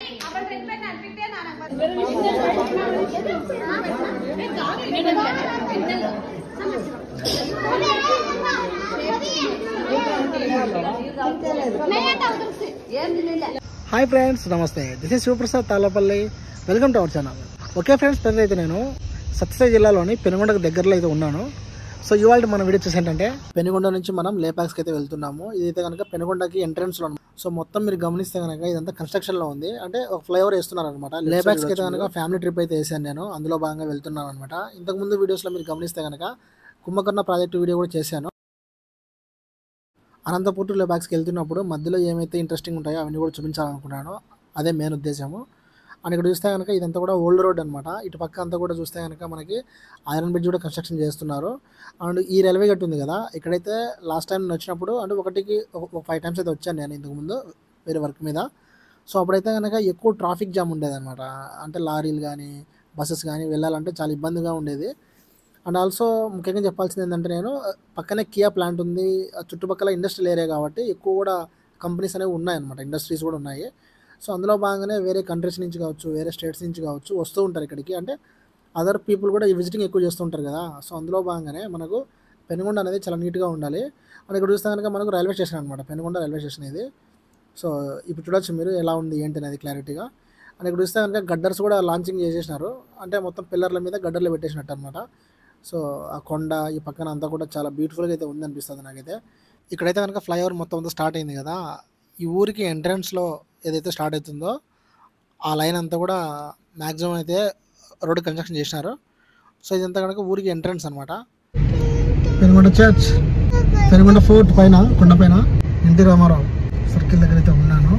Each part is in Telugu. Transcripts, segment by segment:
హాయ్ ఫ్రెండ్స్ నమస్తే this is Shivaprasad Tallapalli welcome to our channel okay friends present అయితే నేను సత్యసాయి జిల్లాలోని పెనుగొండకు దగ్గరలో అయితే ఉన్నాను సో ఇవాళ మన వీడియో వచ్చేసి ఏంటంటే పెనుగొండ నుంచి మనం లేపాక్స్కి అయితే వెళ్తున్నాము ఇదైతే కనుక పెనుగొండకి ఎంట్రన్స్ లో సో మొత్తం మీరు గమనిస్తే కనుక ఇదంతా కన్స్ట్రక్షన్ లో ఉంది అంటే ఒక ఫ్లైఓవర్ వేస్తున్నారు అనమాట లేపాక్స్కి అయితే కనుక ఫ్యామిలీ ట్రిప్ అయితే వేసాను నేను అందులో భాగంగా వెళ్తున్నాను అనమాట ఇంతకు ముందు వీడియోస్ లో మీరు గమనిస్తే కనుక కుంభకర్ణ ప్రాజెక్ట్ వీడియో కూడా చేశాను అనంతపూర్ టు లేబాక్స్కి వెళ్తున్నప్పుడు మధ్యలో ఏమైతే ఇంట్రెస్టింగ్ ఉంటాయో అవన్నీ కూడా చూపించాలనుకున్నాను అదే మెయిన్ ఉద్దేశము అండ్ ఇక్కడ చూస్తే కనుక ఇదంతా కూడా ఓల్డ్ రోడ్ అనమాట ఇటు పక్క అంతా కూడా చూస్తే కనుక మనకి ఐరన్ బ్రిడ్జ్ కూడా కన్స్ట్రక్షన్ చేస్తున్నారు అండ్ ఈ రైల్వే గట్ ఉంది కదా ఇక్కడైతే లాస్ట్ టైం నేను వచ్చినప్పుడు అంటే ఒకటికి ఒక ఫైవ్ టైమ్స్ అయితే వచ్చాను నేను ఇంతకు ముందు వేరే వర్క్ మీద సో అప్పుడైతే కనుక ఎక్కువ ట్రాఫిక్ జామ్ ఉండేదన్నమాట అంటే లారీలు కానీ బస్సెస్ కానీ వెళ్ళాలంటే చాలా ఇబ్బందిగా ఉండేది అండ్ ఆల్సో ముఖ్యంగా చెప్పాల్సింది ఏంటంటే నేను పక్కనే కియా ప్లాంట్ ఉంది ఆ చుట్టుపక్కల ఇండస్ట్రియల్ ఏరియా కాబట్టి ఎక్కువ కూడా కంపెనీస్ అనేవి ఉన్నాయన్నమాట ఇండస్ట్రీస్ కూడా ఉన్నాయి సో అందులో భాగంగానే వేరే కంట్రీస్ నుంచి కావచ్చు వేరే స్టేట్స్ నుంచి కావచ్చు వస్తూ ఉంటారు ఇక్కడికి అంటే అదర్ పీపుల్ కూడా ఈ విజిటింగ్ ఎక్కువ చేస్తూ ఉంటారు కదా సో అందులో భాగంగానే మనకు పెనుగొండ అనేది చాలా నీట్గా ఉండాలి అండ్ ఇక్కడ చూస్తే కనుక మనకు రైల్వే స్టేషన్ అనమాట పెనుగొండ రైల్వే స్టేషన్ ఇది సో ఇప్పుడు చూడొచ్చు మీరు ఎలా ఉంది ఏంటి అనేది క్లారిటీగా అండ్ ఇక్కడ చూస్తే కనుక గడ్డర్స్ కూడా లాంచింగ్ చేసేసినారు అంటే మొత్తం పిల్లర్ల మీద గడ్డర్లు పెట్టేసినట్టు అనమాట సో ఆ కొండ ఈ పక్కన అంతా కూడా చాలా బ్యూటిఫుల్గా అయితే ఉంది అనిపిస్తుంది నాకైతే ఇక్కడైతే కనుక ఫ్లైఓవర్ మొత్తం అంతా స్టార్ట్ అయింది కదా ఈ ఊరికి ఎంట్రన్స్లో ఏదైతే స్టార్ట్ అవుతుందో ఆ లైన్ అంతా కూడా మ్యాక్సిమం అయితే రోడ్ కన్స్ట్రక్షన్ చేసినారు సో ఇదంతా కనుక ఊరికి ఎంట్రన్స్ అనమాట పెనుగొండ చర్చ్ పెనుగొండ ఫోర్ట్ పైన కొండ పైన ఎన్టీ రామారావు సర్కిల్ దగ్గర అయితే ఉన్నాను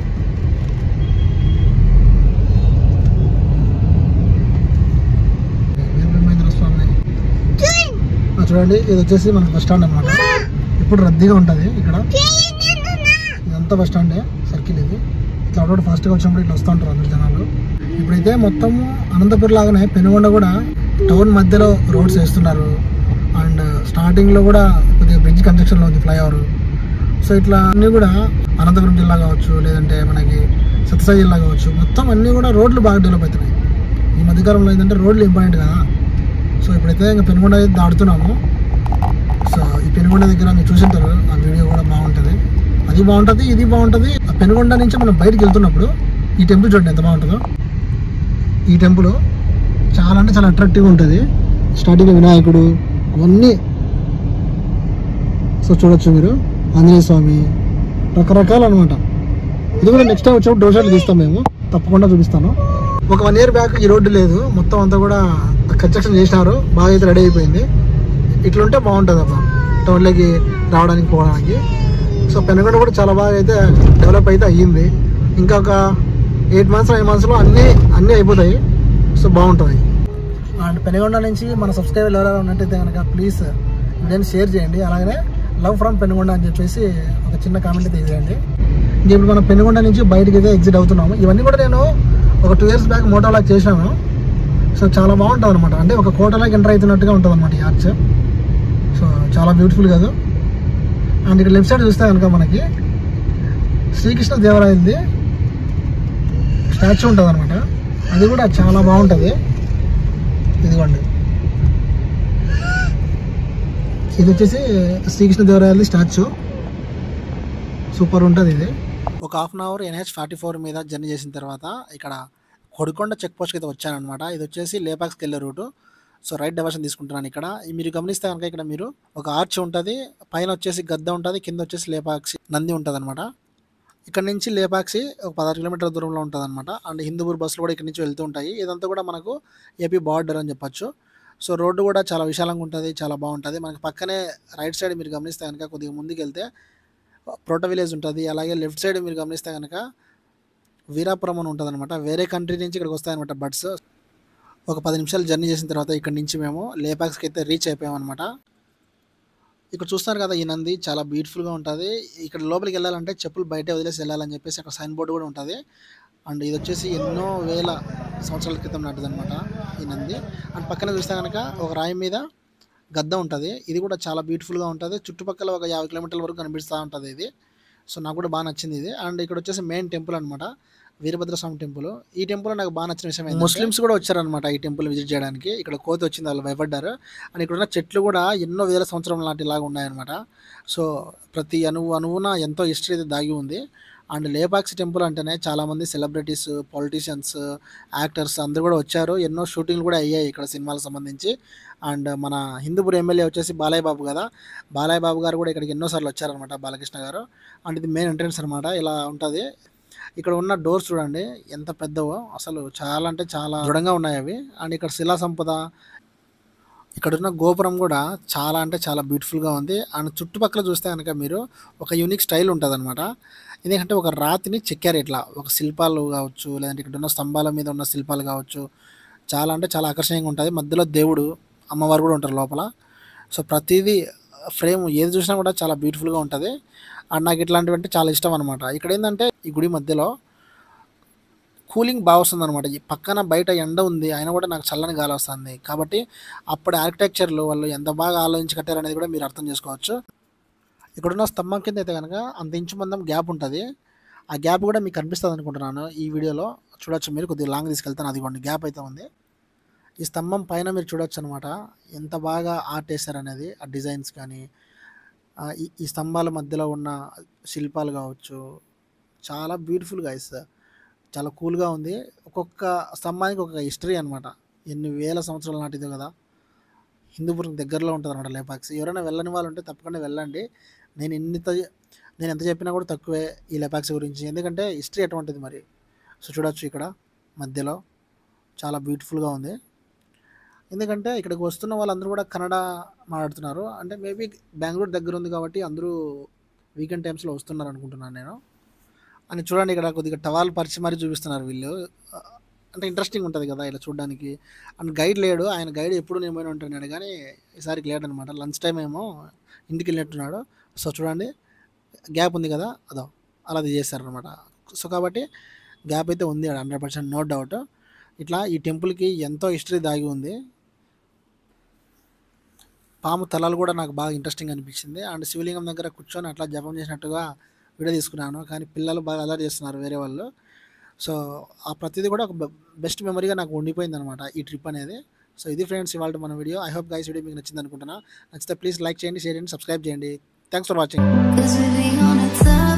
వీరబ్రహ్మేంద్ర స్వామి ఆ చూడండి ఇది వచ్చేసి మనకు బస్ స్టాండ్ అనమాట ఇప్పుడు రద్దీగా ఉంటుంది ఇక్కడ ఇదంతా బస్ స్టాండే సర్కిల్ ఇది ఇట్లా అటు ఫాస్ట్గా వచ్చినప్పుడు ఇట్లా వస్తూ ఉంటారు అందరు జనాలు ఇప్పుడైతే మొత్తం అనంతపురం లాగానే పెనుగొండ కూడా టౌన్ మధ్యలో రోడ్స్ వేస్తున్నారు అండ్ స్టార్టింగ్లో కూడా కొద్దిగా బ్రిడ్జ్ కన్స్ట్రక్షన్లో ఉంది ఫ్లైఓవర్ సో ఇట్లా అన్నీ కూడా అనంతపురం జిల్లా కావచ్చు లేదంటే మనకి సత్యసాయి జిల్లా కావచ్చు మొత్తం అన్నీ కూడా రోడ్లు బాగా డెవలప్ అవుతున్నాయి ఈ మధ్యకాలంలో ఏంటంటే రోడ్లు ఇంపార్టెంట్ కదా సో ఇప్పుడైతే ఇంకా పెనుగొండ అయితే దాడుతున్నాము సో ఈ పెనుగొండ దగ్గర మీరు చూసింటారు ఆ వీడియో కూడా బాగుంటుంది అది బాగుంటుంది ఇది బాగుంటుంది ఆ పెనుగొండ నుంచి మనం బయటికి వెళ్తున్నప్పుడు ఈ టెంపుల్ చూడండి ఎంత బాగుంటుందో ఈ టెంపుల్ చాలా అంటే చాలా అట్రాక్టివ్గా ఉంటుంది స్టార్టింగ్లో వినాయకుడు అవన్నీ సో చూడొచ్చు మీరు ఆంజనేయ స్వామి రకరకాలు అనమాట ఇది కూడా నెక్స్ట్ టైం వచ్చినప్పుడు డోర్ తీస్తాం మేము తప్పకుండా చూపిస్తాను ఒక వన్ ఇయర్ బ్యాక్ ఈ రోడ్డు లేదు మొత్తం అంతా కూడా కన్స్ట్రక్షన్ చేసినారు బాగా అయితే రెడీ అయిపోయింది ఇట్లుంటే బాగుంటుంది అబ్బా టౌన్లోకి రావడానికి పోవడానికి సో పెనుగొండ కూడా చాలా బాగా అయితే డెవలప్ అయితే అయ్యింది ఇంకా ఒక ఎయిట్ మంత్స్ నైన్ మంత్స్లో అన్నీ అన్నీ అయిపోతాయి సో బాగుంటుంది అండ్ పెనుగొండ నుంచి మన సబ్స్క్రైబర్ ఎవరైనా ఉన్నట్టయితే కనుక ప్లీజ్ వీడియోని షేర్ చేయండి అలాగనే లవ్ ఫ్రమ్ పెనుగొండ అని చెప్పేసి ఒక చిన్న కామెంట్ అయితే చేయండి ఇంక ఇప్పుడు మనం పెనుగొండ నుంచి బయటకి అయితే ఎగ్జిట్ అవుతున్నాము ఇవన్నీ కూడా నేను ఒక టూ ఇయర్స్ బ్యాక్ మోటోలాగ్ చేశాను సో చాలా బాగుంటుంది అనమాట అంటే ఒక కోటలాగా ఎంటర్ అవుతున్నట్టుగా ఉంటుంది అనమాట ఈ ఆర్చ్ సో చాలా బ్యూటిఫుల్ కాదు అండ్ ఇక్కడ లెఫ్ట్ సైడ్ చూస్తే కనుక మనకి శ్రీకృష్ణ దేవరాయలది స్టాచ్యూ ఉంటుంది అనమాట అది కూడా చాలా బాగుంటుంది ఇదిగోండి ఇది వచ్చేసి శ్రీకృష్ణ దేవరాయలది స్టాచ్యూ సూపర్ ఉంటుంది ఇది ఒక half an hour NH forty four మీద జర్నీ చేసిన తర్వాత ఇక్కడ కొడికొండ చెక్ పోస్ట్కి అయితే వచ్చానమాట ఇది వచ్చేసి లేపాక్స్కి వెళ్ళే రూటు సో రైట్ డైవర్షన్ తీసుకుంటున్నాను ఇక్కడ ఈ మీరు గమనిస్తే కనుక ఇక్కడ మీరు ఒక ఆర్చ్ ఉంటుంది పైన వచ్చేసి గద్ద ఉంటుంది కింద వచ్చేసి లేపాక్షి నంది ఉంటుంది అనమాట ఇక్కడ నుంచి లేపాక్షి ఒక పదహారు కిలోమీటర్ల దూరంలో ఉంటుంది అనమాట అండ్ హిందూపూర్ బస్సులు కూడా ఇక్కడ నుంచి వెళ్తూ ఉంటాయి ఇదంతా కూడా మనకు ఏపీ బార్డర్ అని చెప్పొచ్చు సో రోడ్డు కూడా చాలా విశాలంగా ఉంటుంది చాలా బాగుంటుంది మనకి పక్కనే రైట్ సైడ్ మీరు గమనిస్తే కనుక కొద్దిగా ముందుకు వెళ్తే ప్రోటో విలేజ్ ఉంటుంది అలాగే లెఫ్ట్ సైడ్ మీరు గమనిస్తే కనుక వీరాపురం అని ఉంటుంది అనమాట వేరే కంట్రీ నుంచి ఇక్కడికి వస్తాయన్నమాట బట్స్ ఒక పది నిమిషాలు జర్నీ చేసిన తర్వాత ఇక్కడ నుంచి మేము లేపాక్స్కి అయితే రీచ్ అయిపోయామన్నమాట ఇక్కడ చూస్తున్నారు కదా ఈ నంది చాలా బ్యూటిఫుల్గా ఉంటుంది ఇక్కడ లోపలికి వెళ్ళాలంటే చెప్పులు బయట వదిలేసి వెళ్ళాలని చెప్పేసి అక్కడ సైన్ బోర్డు కూడా ఉంటుంది అండ్ ఇది వచ్చేసి ఎన్నో వేల సంవత్సరాల క్రితం నాటిదన్నమాట ఈ నంది అండ్ పక్కన చూస్తే కనుక ఒక రాయి మీద గద్ద ఉంటుంది ఇది కూడా చాలా బ్యూటిఫుల్గా ఉంటుంది చుట్టుపక్కల ఒక యాభై కిలోమీటర్ల వరకు కనిపిస్తూ ఉంటుంది ఇది సో నాకు కూడా బాగా నచ్చింది ఇది అండ్ ఇక్కడ వచ్చేసి మెయిన్ టెంపుల్ అనమాట వీరభద్ర స్వామి టెంపుల్ ఈ టెంపుల్ నాకు బాగా నచ్చిన విషయం ఏంటంటే ముస్లిమ్స్ కూడా వచ్చారనమాట ఈ టెంపుల్ విజిట్ చేయడానికి ఇక్కడ కోతి వచ్చింది వాళ్ళు భయపడ్డారు అండ్ ఇక్కడ ఉన్న చెట్లు కూడా ఎన్నో వేల సంవత్సరం లాంటి లాగా ఉన్నాయన్నమాట సో ప్రతి అణువు అణువున ఎంతో హిస్టరీ అయితే దాగి ఉంది అండ్ లేపాక్స్ టెంపుల్ అంటేనే చాలామంది సెలబ్రిటీస్ పొలిటీషియన్స్ యాక్టర్స్ అందరూ కూడా వచ్చారు ఎన్నో షూటింగ్లు కూడా అయ్యాయి ఇక్కడ సినిమాలకు సంబంధించి అండ్ మన హిందూపూర్ ఎమ్మెల్యే వచ్చేసి బాలయ్య బాబు కదా బాలయ్య బాబు గారు కూడా ఇక్కడికి ఎన్నోసార్లు వచ్చారనమాట బాలకృష్ణ గారు అండ్ ఇది మెయిన్ ఎంట్రన్స్ అనమాట ఇలా ఉంటుంది ఇక్కడ ఉన్న డోర్స్ చూడండి ఎంత పెద్దవో అసలు చాలా అంటే చాలా దృఢంగా ఉన్నాయి అవి అండ్ ఇక్కడ శిలా సంపద ఇక్కడ ఉన్న గోపురం కూడా చాలా అంటే చాలా బ్యూటిఫుల్గా ఉంది అండ్ చుట్టుపక్కల చూస్తే కనుక మీరు ఒక యూనిక్ స్టైల్ ఉంటుంది అనమాట ఎందుకంటే ఒక రాతిని చెక్కారు ఇట్లా ఒక శిల్పాలు కావచ్చు లేదంటే ఇక్కడ ఉన్న స్తంభాల మీద ఉన్న శిల్పాలు కావచ్చు చాలా అంటే చాలా ఆకర్షణీయంగా ఉంటుంది మధ్యలో దేవుడు అమ్మవారు కూడా ఉంటారు లోపల సో ప్రతిదీ ఫ్రేమ్ ఏది చూసినా కూడా చాలా బ్యూటిఫుల్గా ఉంటుంది అండ్ నాకు ఇట్లాంటివి అంటే చాలా ఇష్టం అనమాట ఇక్కడ ఏంటంటే ఈ గుడి మధ్యలో కూలింగ్ బాగా వస్తుంది అనమాట ఈ పక్కన బయట ఎండ ఉంది అయినా కూడా నాకు చల్లని గాలి వస్తుంది కాబట్టి అప్పటి ఆర్కిటెక్చర్లు వాళ్ళు ఎంత బాగా ఆలోచించి కట్టారు అనేది కూడా మీరు అర్థం చేసుకోవచ్చు ఇక్కడున్న స్తంభం కింద అయితే కనుక అంత ఇంచు మందం గ్యాప్ ఉంటుంది ఆ గ్యాప్ కూడా మీకు కనిపిస్తుంది అనుకుంటున్నాను ఈ వీడియోలో చూడొచ్చు మీరు కొద్దిగా లాంగ్ తీసుకెళ్తాను అదిగోండి గ్యాప్ అయితే ఉంది ఈ స్తంభం పైన మీరు చూడొచ్చు అనమాట ఎంత బాగా ఆర్ట్ వేశారు అనేది ఆ డిజైన్స్ కానీ ఆ ఈ ఈ స్తంభాల మధ్యలో ఉన్న శిల్పాలు కావచ్చు చాలా బ్యూటిఫుల్గా ఇస్తారు చాలా కూల్గా ఉంది ఒక్కొక్క స్తంభానికి ఒక హిస్టరీ అనమాట ఎన్ని వేల సంవత్సరాల నాటిదో కదా హిందూపురం దగ్గరలో ఉంటుంది అనమాట లేపాక్స్ ఎవరైనా వెళ్ళని వాళ్ళు ఉంటే తప్పకుండా వెళ్ళండి నేను ఎన్నిత నేను ఎంత చెప్పినా కూడా తక్కువే ఈ లేపాక్స్ గురించి ఎందుకంటే హిస్టరీ ఎటువంటిది మరి సో చూడొచ్చు ఇక్కడ మధ్యలో చాలా బ్యూటిఫుల్గా ఉంది ఎందుకంటే ఇక్కడికి వస్తున్న వాళ్ళందరూ కూడా కన్నడ మాట్లాడుతున్నారు అంటే మేబీ బెంగళూరు దగ్గర ఉంది కాబట్టి అందరూ వీకెండ్ టైమ్స్లో వస్తున్నారు అనుకుంటున్నాను నేను అని చూడండి ఇక్కడ కొద్దిగా టవాల్ పరిచి మరీ చూపిస్తున్నారు వీళ్ళు అంటే ఇంట్రెస్టింగ్ ఉంటుంది కదా ఇలా చూడడానికి అండ్ గైడ్ లేడు ఆయన గైడ్ ఎప్పుడు నేను పోయిన ఉంటున్నాడు కానీ ఈసారికి లేడు అనమాట లంచ్ టైం ఏమో ఇంటికి వెళ్ళినట్టున్నాడు సో చూడండి గ్యాప్ ఉంది కదా అదో అలా చేశారనమాట సో కాబట్టి గ్యాప్ అయితే ఉంది హండ్రెడ్ పర్సెంట్ నో డౌట్ ఇట్లా ఈ టెంపుల్కి ఎంతో హిస్టరీ దాగి ఉంది పాము తలలు కూడా నాకు బాగా ఇంట్రెస్టింగ్ అనిపించింది అండ్ శివలింగం దగ్గర కూర్చొని అట్లా జపం చేసినట్టుగా వీడియో తీసుకున్నాను కానీ పిల్లలు బాగా అలర్ట్ చేస్తున్నారు వేరే వాళ్ళు సో ఆ ప్రతిదీ కూడా ఒక బెస్ట్ మెమరీగా నాకు ఉండిపోయింది అనమాట ఈ ట్రిప్ అనేది సో ఇది ఫ్రెండ్స్ ఇవాళ మన video I hope guys video మీకు నచ్చింది అనుకుంటున్నా నచ్చితే ప్లీజ్ లైక్ చేయండి షేర్ చేయండి సబ్స్క్రైబ్ చేయండి thanks for watching Cause we be on a time